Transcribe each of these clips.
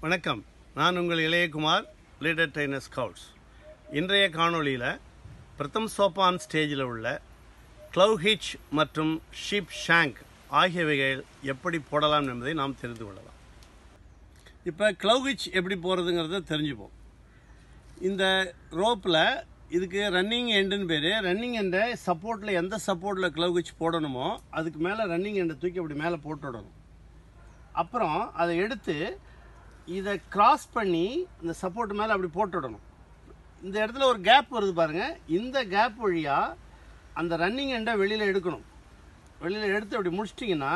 வணக்கம் நான் உங்கள் இளையகுமார் லீடர் ட்ரைனர் ஸ்கவுட்ஸ் இன்றைய காணொளியில் பிரதம் சோப்பான் ஸ்டேஜில் உள்ள க்ளவ் ஹிச் மற்றும் ஷீப் ஷாங்க் ஆகியவைகள் எப்படி போடலாம் என்பதை நாம் தெரிந்து கொள்ளலாம் இப்போ க்ளவ் ஹிச் எப்படி போகிறதுங்கிறத தெரிஞ்சுப்போம் இந்த ரோப்பில் இதுக்கு ரன்னிங் எண்டுன்னு பேர் ரன்னிங் எண்டை சப்போர்ட்டில் எந்த சப்போர்ட்டில் க்ளவ் ஹிச் போடணுமோ அதுக்கு மேலே ரன்னிங் எண்டை தூக்கி அப்படி மேலே போட்டு விடணும் அப்புறம் அதை எடுத்து இதை கிராஸ் பண்ணி இந்த சப்போர்ட் மேலே அப்படி போட்டு விடணும் இந்த இடத்துல ஒரு கேப் வருது பாருங்க இந்த கேப் வழியாக அந்த ரன்னிங் எண்டை வெளியில் எடுக்கணும் வெளியில் எடுத்து அப்படி முடிச்சிட்டிங்கன்னா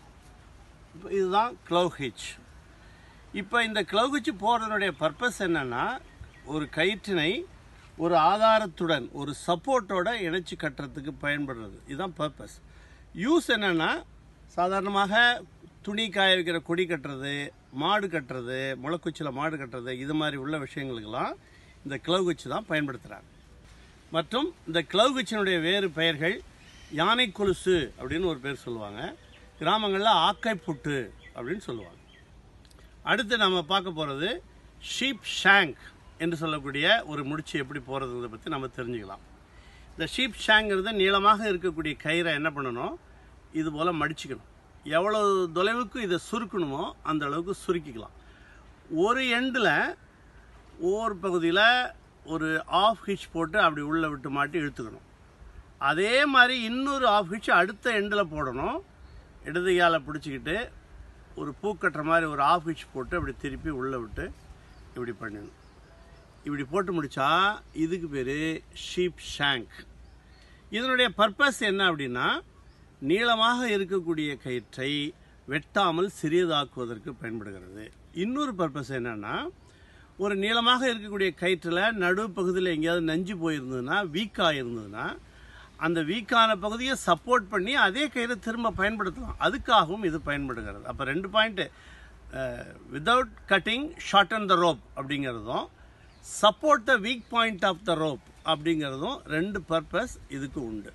இப்போ இதுதான் க்ளவ் ஹிச் இப்போ இந்த க்ளவ் ஹிச் போடுறதுடைய பர்பஸ் என்னன்னா ஒரு கயிற்றினை ஒரு ஆதாரத்துடன் ஒரு சப்போர்ட்டோட இணைச்சு கட்டுறதுக்கு பயன்படுறது இதுதான் பர்பஸ் யூஸ் என்னன்னா சாதாரணமாக துணி காய வைக்கிற கொடி கட்டுறது மாடு கட்டுறது முளைக்குச்சியில் மாடு கட்டுறது இது மாதிரி உள்ள விஷயங்களுக்கெல்லாம் இந்த க்ளவ் குச்சி தான் பயன்படுத்துகிறாங்க மற்றும் இந்த க்ளவ் குச்சினுடைய வேறு பெயர்கள் யானை கொலுசு அப்படின்னு ஒரு பேர் சொல்லுவாங்க கிராமங்களில் ஆக்கை புட்டு அப்படின்னு சொல்லுவாங்க அடுத்து நம்ம பார்க்க போகிறது ஷீப் ஷாங்க் என்று சொல்லக்கூடிய ஒரு முடிச்சு எப்படி போகிறதுங்கிறத பற்றி நம்ம தெரிஞ்சுக்கலாம் இந்த ஷீப் ஷாங்கிறது நீளமாக இருக்கக்கூடிய கயிறை என்ன பண்ணணும் இது போல் மடிச்சுக்கணும் எவ்வளவு தொலைவுக்கு இதை சுருக்கணுமோ அந்த அளவுக்கு சுருக்கிக்கலாம் ஒரு எண்டில் ஒவ்வொரு பகுதியில் ஒரு ஆஃப் ஹிச் போட்டு அப்படி உள்ளே விட்டு மாட்டி இழுத்துக்கணும் அதே மாதிரி இன்னொரு ஆஃப் ஹிச் அடுத்த எண்டில் போடணும் இடது கையால பிடிச்சிக்கிட்டு ஒரு பூ கட்டுற மாதிரி ஒரு ஆஃப் ஹிச் போட்டு அப்படி திருப்பி உள்ளே விட்டு இப்படி பண்ணிடணும் இப்படி போட்டு முடிச்சா இதுக்கு பேர் ஷீப் ஷாங்க் இதனுடைய பர்பஸ் என்ன அப்படின்னா நீளமாக இருக்கக்கூடிய கயிற்றை வெட்டாமல் சிறியதாக்குவதற்கு பயன்படுகிறது இன்னொரு பர்பஸ் என்னன்னா ஒரு நீளமாக இருக்கக்கூடிய கயிற்றில் நடுப்பகுதியில் எங்கேயாவது நஞ்சு போயிருந்ததுன்னா வீக்காக இருந்ததுன்னா அந்த வீக்கான பகுதியை சப்போர்ட் பண்ணி அதே கயிறை திரும்ப பயன்படுத்தலாம் அதுக்காகவும் இது பயன்படுகிறது அப்போ ரெண்டு point without cutting shorten the rope அப்படிங்கிறதும் support the weak point of the rope அப்படிங்கிறதும் ரெண்டு பர்பஸ் இதுக்கு உண்டு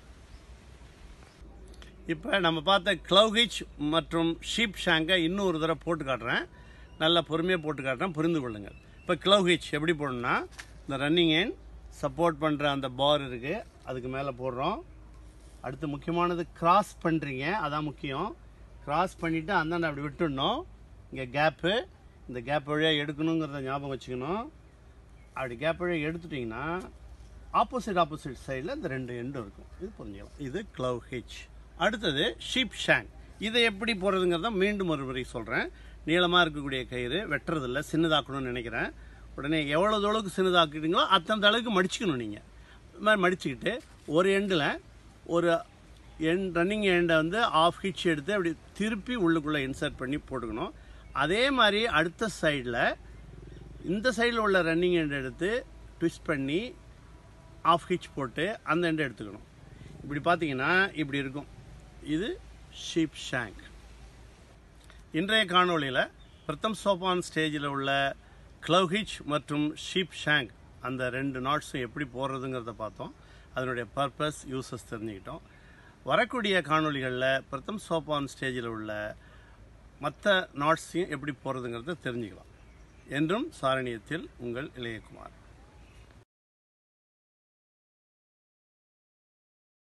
இப்போ நம்ம பார்த்த க்ளவ்ஹிச் மற்றும் ஷீப் ஷாங்கை இன்னும் ஒரு தடவை போட்டு காட்டுறேன் நல்லா பொறுமையாக போட்டு காட்டுறேன் புரிந்து கொள்ளுங்கள் இப்போ க்ளவ்ஹிச் எப்படி போடணும்னா இந்த ரன்னிங் எண்ட் சப்போர்ட் பண்ணுற அந்த பார் இருக்குது அதுக்கு மேலே போடுறோம் அடுத்து முக்கியமானது கிராஸ் பண்ணுறீங்க அதான் முக்கியம் கிராஸ் பண்ணிவிட்டு அந்தாண்ட அப்படி விட்டுடணும் இங்கே கேப்பு இந்த கேப் வழியாக எடுக்கணுங்கிறத ஞாபகம் வச்சுக்கணும் அப்படி கேப் வழியாக எடுத்துட்டிங்கன்னா ஆப்போசிட் ஆப்போசிட் சைடில் இந்த ரெண்டு எண்டும் இருக்கும் இது புரிஞ்சுக்கலாம் இது க்ளவ் ஹிச் அடுத்தது ஷீப் ஷாங் இதை எப்படி போடுறதுங்கிறத மீண்டும் ஒரு முறை சொல்கிறேன் நீளமாக இருக்கக்கூடிய கயிறு வெட்டுறதில்ல சின்னதாக்கணும்னு நினைக்கிறேன் உடனே எவ்வளோ அளவுக்கு சின்னதாக்கிட்டீங்களோ அத்தந்த அளவுக்கு மடிச்சுக்கணும் நீங்கள் இது மாதிரி மடிச்சுக்கிட்டு ஒரு எண்டில் ஒரு எண் ரன்னிங் எண்டை வந்து ஆஃப் ஹிச் எடுத்து அப்படி திருப்பி உள்ளுக்குள்ளே இன்சர்ட் பண்ணி போட்டுக்கணும் அதே மாதிரி அடுத்த சைடில் இந்த சைடில் உள்ள ரன்னிங் எண்டை எடுத்து ட்விஸ்ட் பண்ணி ஆஃப் ஹிச் போட்டு அந்த எண்டை எடுத்துக்கணும் இப்படி பார்த்தீங்கன்னா இப்படி இருக்கும் இது ஷீப் ஷாங்க் இன்றைய காணொளியில் பிரதம் சோபான் ஸ்டேஜில் உள்ள க்ளவ் ஹிச் மற்றும் ஷீப் ஷாங்க் அந்த ரெண்டு நாட்ஸும் எப்படி போடுறதுங்கிறத பார்த்தோம் அதனுடைய பர்பஸ் யூசஸ் தெரிஞ்சுக்கிட்டோம் வரக்கூடிய காணொளிகளில் பிரதம் சோபான் ஸ்டேஜில் உள்ள மற்ற நாட்ஸையும் எப்படி போடுறதுங்கிறத தெரிஞ்சுக்கலாம் என்றும் சாரணியத்தில் உங்கள் இளையகுமார்